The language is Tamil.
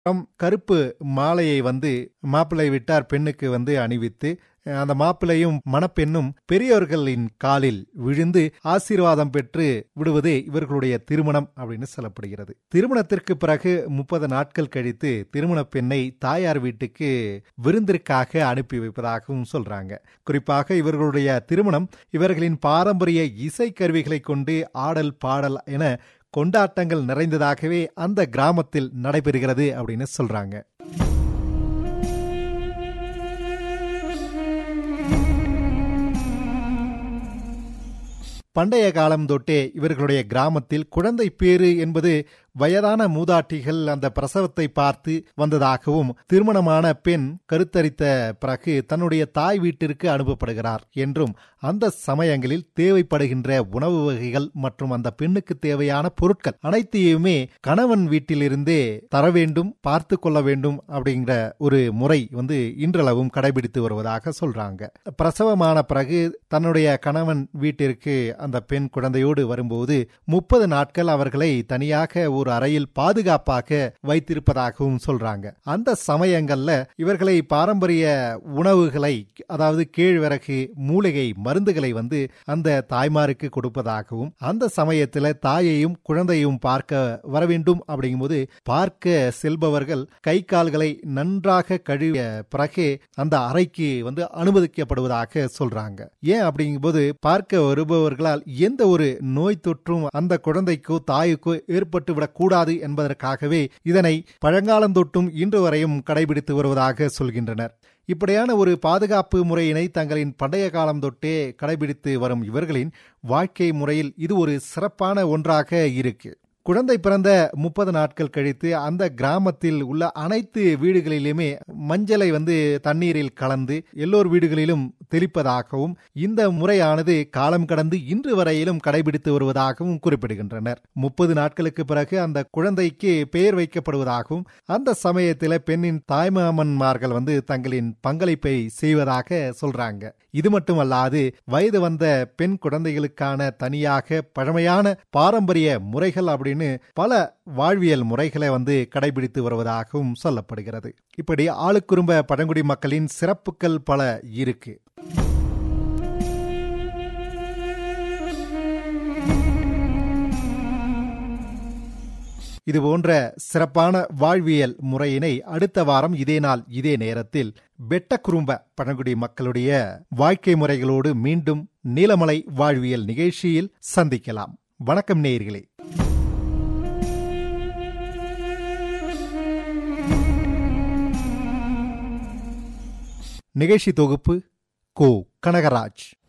அப்புறம் கருப்பு மாலையை வந்து மாப்பிள்ளை விட்டார் பெண்ணுக்கு வந்து அணிவித்து அந்த மாப்பிள்ளையும் மணப்பெண்ணும் பெரியவர்களின் காலில் விழுந்து ஆசீர்வாதம் பெற்று விடுவதே இவர்களுடைய திருமணம் அப்படின்னு சொல்லப்படுகிறது திருமணத்திற்கு பிறகு முப்பது நாட்கள் கழித்து திருமண பெண்ணை தாயார் வீட்டுக்கு விருந்திற்காக அனுப்பி வைப்பதாகவும் சொல்றாங்க குறிப்பாக இவர்களுடைய திருமணம் இவர்களின் பாரம்பரிய இசை கருவிகளை கொண்டு ஆடல் பாடல் என கொண்டாட்டங்கள் நிறைந்ததாகவே அந்த கிராமத்தில் நடைபெறுகிறது அப்படின்னு சொல்றாங்க பண்டைய காலம் தொட்டே இவர்களுடைய கிராமத்தில் குழந்தை பேறு என்பது வயதான மூதாட்டிகள் அந்த பிரசவத்தை பார்த்து வந்ததாகவும் திருமணமான பெண் கருத்தரித்த பிறகு தன்னுடைய தாய் வீட்டிற்கு அனுப்பப்படுகிறார் என்றும் அந்த சமயங்களில் தேவைப்படுகின்ற உணவு வகைகள் மற்றும் அந்த பெண்ணுக்கு தேவையான பொருட்கள் அனைத்தையுமே கணவன் வீட்டிலிருந்தே தர வேண்டும் பார்த்து கொள்ள வேண்டும் அப்படிங்கிற ஒரு முறை வந்து இன்றளவும் கடைபிடித்து வருவதாக சொல்றாங்க பிரசவமான பிறகு தன்னுடைய கணவன் வீட்டிற்கு அந்த பெண் குழந்தையோடு வரும்போது முப்பது நாட்கள் அவர்களை தனியாக ஒரு அறையில் பாதுகாப்பாக வைத்திருப்பதாகவும் சொல்றாங்க அந்த சமயங்கள்ல இவர்களை பாரம்பரிய உணவுகளை அதாவது கேழ்வரகு மூலிகை மருந்துகளை வந்து அந்த தாய்மாருக்கு கொடுப்பதாகவும் அந்த சமயத்துல தாயையும் குழந்தையும் பார்க்க வர வேண்டும் அப்படிங்கும்போது பார்க்க செல்பவர்கள் கை கால்களை நன்றாக கழுவிய பிறகே அந்த அறைக்கு வந்து அனுமதிக்கப்படுவதாக சொல்றாங்க ஏன் அப்படிங்கும்போது பார்க்க வருபவர்களால் எந்த ஒரு நோய் தொற்றும் அந்த குழந்தைக்கோ தாய்க்கோ ஏற்பட்டு விடக்கூடாது என்பதற்காகவே இதனை பழங்காலந்தொட்டும் இன்று வரையும் கடைபிடித்து வருவதாக சொல்கின்றனர் இப்படியான ஒரு பாதுகாப்பு முறையினை தங்களின் பண்டைய காலம் தொட்டே கடைபிடித்து வரும் இவர்களின் வாழ்க்கை முறையில் இது ஒரு சிறப்பான ஒன்றாக இருக்கு குழந்தை பிறந்த முப்பது நாட்கள் கழித்து அந்த கிராமத்தில் உள்ள அனைத்து வீடுகளிலுமே மஞ்சளை வந்து தண்ணீரில் கலந்து எல்லோர் வீடுகளிலும் தெளிப்பதாகவும் இந்த முறையானது காலம் கடந்து இன்று வரையிலும் கடைபிடித்து வருவதாகவும் குறிப்பிடுகின்றனர் முப்பது நாட்களுக்கு பிறகு அந்த குழந்தைக்கு பெயர் வைக்கப்படுவதாகவும் அந்த சமயத்தில் பெண்ணின் தாய்மாமன்மார்கள் வந்து தங்களின் பங்களிப்பை செய்வதாக சொல்றாங்க இது மட்டுமல்லாது வயது வந்த பெண் குழந்தைகளுக்கான தனியாக பழமையான பாரம்பரிய முறைகள் அப்படின்னு பல வாழ்வியல் முறைகளை வந்து கடைபிடித்து வருவதாகவும் சொல்லப்படுகிறது இப்படி ஆளுக்குறும்ப பழங்குடி மக்களின் சிறப்புகள் பல இருக்கு இது போன்ற சிறப்பான வாழ்வியல் முறையினை அடுத்த வாரம் இதே நாள் இதே நேரத்தில் பெட்ட குறும்ப பழங்குடி மக்களுடைய வாழ்க்கை முறைகளோடு மீண்டும் நீலமலை வாழ்வியல் நிகழ்ச்சியில் சந்திக்கலாம் வணக்கம் நேயர்களே நிகழ்ச்சி தொகுப்பு கோ கனகராஜ்